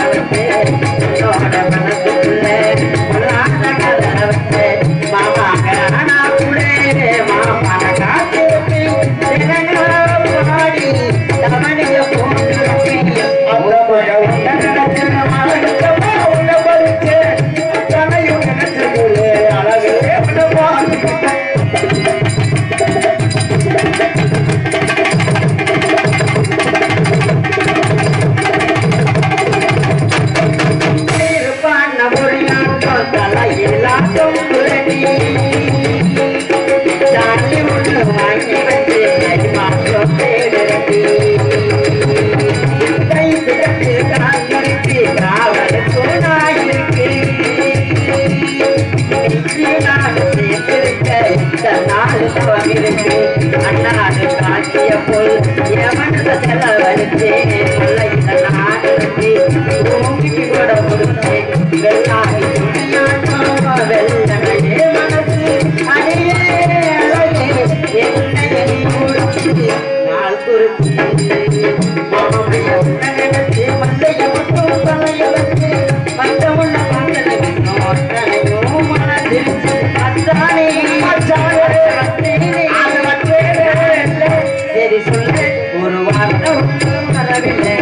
வச்சு உன்னோட மனசுக்குள்ள பொல்லாத கதை வச்சு மாமா காணா கூட மாமா காத்து பாடி தவணைய போட்டு அந்த மழை உன்னை நினைச்சு மறந்துட்டமா உன்னை பறிச்சு அத்தனையும் நினைச்சுக்குள்ளே அழகே உன்னை பார்த்துக்கிட்டேன் இருப்பான மொழியாட்டம் தலையில்லாட்டம் குரடி சாமி ஒன்று வாங்கி வச்சு கை மாற்றம் தேடுறடி கை திறந்து காத்திருக்கு காவல் சோனாயிருக்கு நாடு சேர்த்திருக்க இந்த நாடு தவம் இருக்கு அண்ணாடு காட்டிய போல் எவனத செலவழிச்சு நல்ல இந்த நாடு வச்சு பூமிக்கு கூட கொடுத்து வெள்ளாகி துணியாட்டம் வெள்ளனையே மனசு அடியே அழகே என்னைய நீ முடிச்சு நாள் குறிச்சு மாமைய உன்னை நினைச்சு மல்லைய மட்டும் தலைய வச்சு மற்றமுள்ள மங்களை நோட்டனையும் மனதில் அத்தானே அத்தானே அது வச்சேனே சரி சொல்லு ஒரு வார்த்தை ஒன்றும் வரவில்லை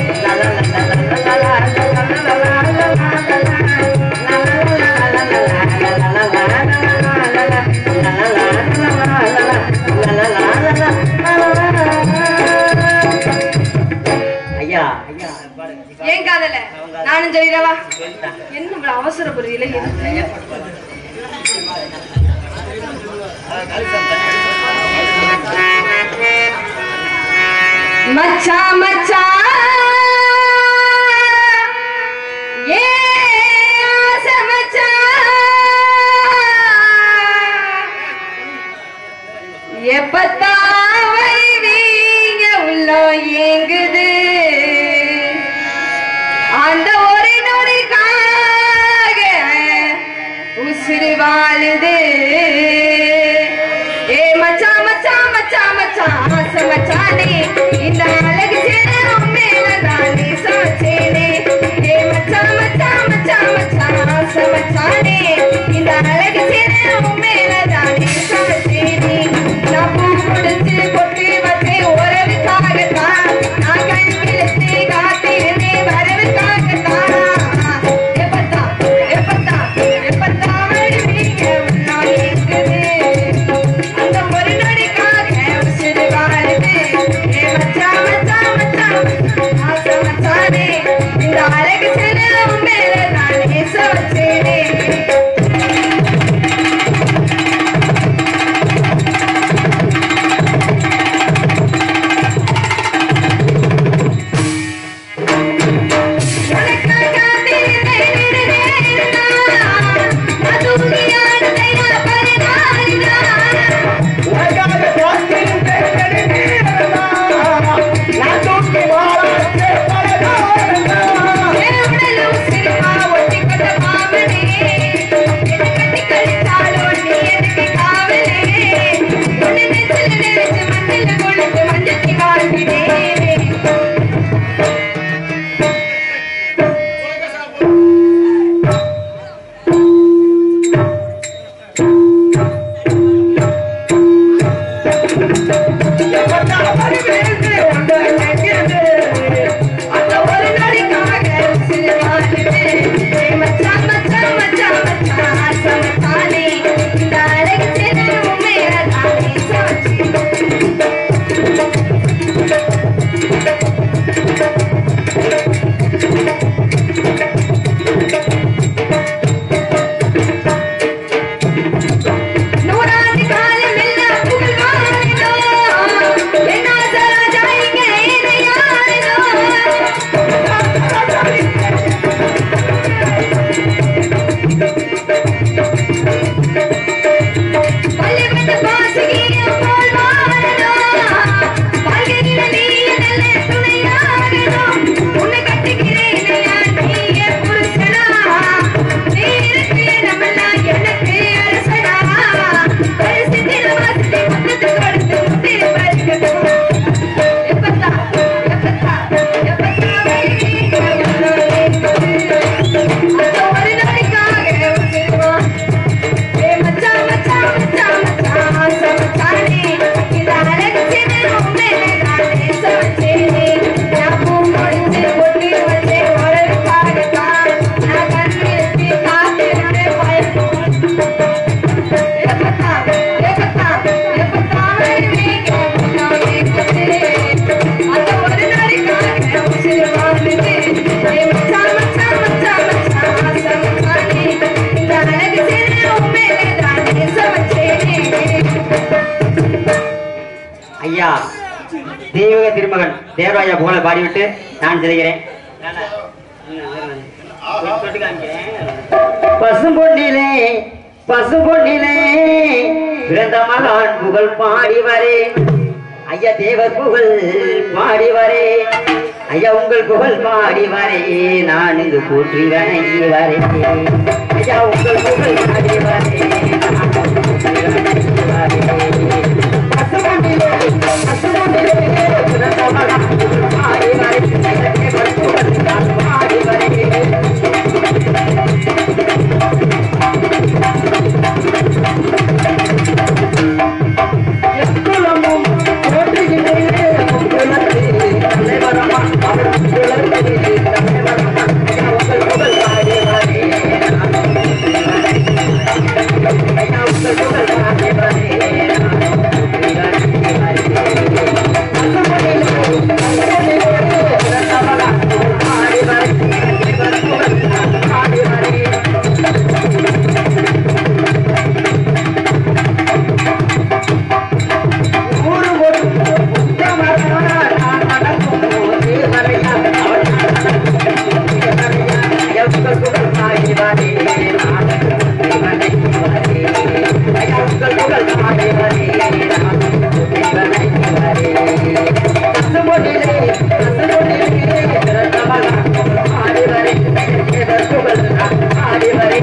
ஐயா ஐயா ஏன் காதல நானும் சொல்லிடவா என்ன இவ்வளவு அவசர புரியல மச்சா மச்சா ஏ ஆசை மச்சான் எப்பத்தான் வருவீங்க உள்ள ஏங்குது அந்த ஒரு நொடிக்காக உசுறு வாழுது ஏ மச்சா மச்சா மச்சா மச்சா ஆசை மச்சானே இந்த அழகு சேரும் மேல தானே சாச்சேனே ஏ மச்சா மச்சா மச்சா மச்சா ஆசை மச்சானே இந்த அழகு சேரும் மேல தானே சாச்சேனே நான் பூ கொடுத்து பொட்டு வச்சு உறவுக்காகத்தான் நான் கண் விழித்து காத்திருந்தேன் வரவுக்காகத்தான் எப்பத்தா எப்பத்தா எப்பத்தா வருவீங்க உன்னாடி இருக்குது அந்த ஒரு நொடிக்காக உசுறு வாழுது ஏ மச்சா மச்சா மச்சா ஆசை மச்சானே இந்த அழகு செல்லும் மேல நானே சோச்சேனே உனக்காக காத்திருந்தேன் அதுனியான தையா பரிதாரினா உனக்காக காத்திருந்தேன் நெடுநேரமா. நான் தூக்கி வாழாச்சே பலகாலமா. ஏ ஐயா தெய்வக திருமகன் தேவராயா புகழை பாடிவிட்டு நான் செல்கிறேன் பசும்பொன்னிலே பசும்பொன்னிலே பிறந்த மகான் புகழ் பாடி வரே ஐயா தேவர் புகழ் பாடி வரே ஐயா உங்கள் புகழ் பாடி வரே நான் இது போற்றி வணங்கி வரே ஐயா உங்கள் புகழ் பாடி வரே நான் இது போற்றி வணங்கி வரே பசும்பொன்னிலே பசும்பொன்னிலே பிறந்த மகான் புகழ் பாடி வரே ஐயா தேவர் புகழ் நான் பாடி வரே எக்குலமும் போற்றுகின்றேன் உங்களது தலைவரமா அவர் உங்களது தலைவரமா ஐயா உங்கள் புகழ் பாடி வரே ஐயா உங்கள் புகழ் பாடி வரே பாடி வரே ஊரு ஒரு உத்தமரான நான் நடக்கும் போது வரையா அவன் உங்கள் புகழ் பாடி வரே நான் வணங்கி வரே ஐயா உங்கள் புகழ் பாடி வரே நான் வணங்கி வரே பசுமொழியிலே பசுமொழியிலே பிறந்த மகன் பாடி வரே தேவர் புகழ் நான் பாடி வரே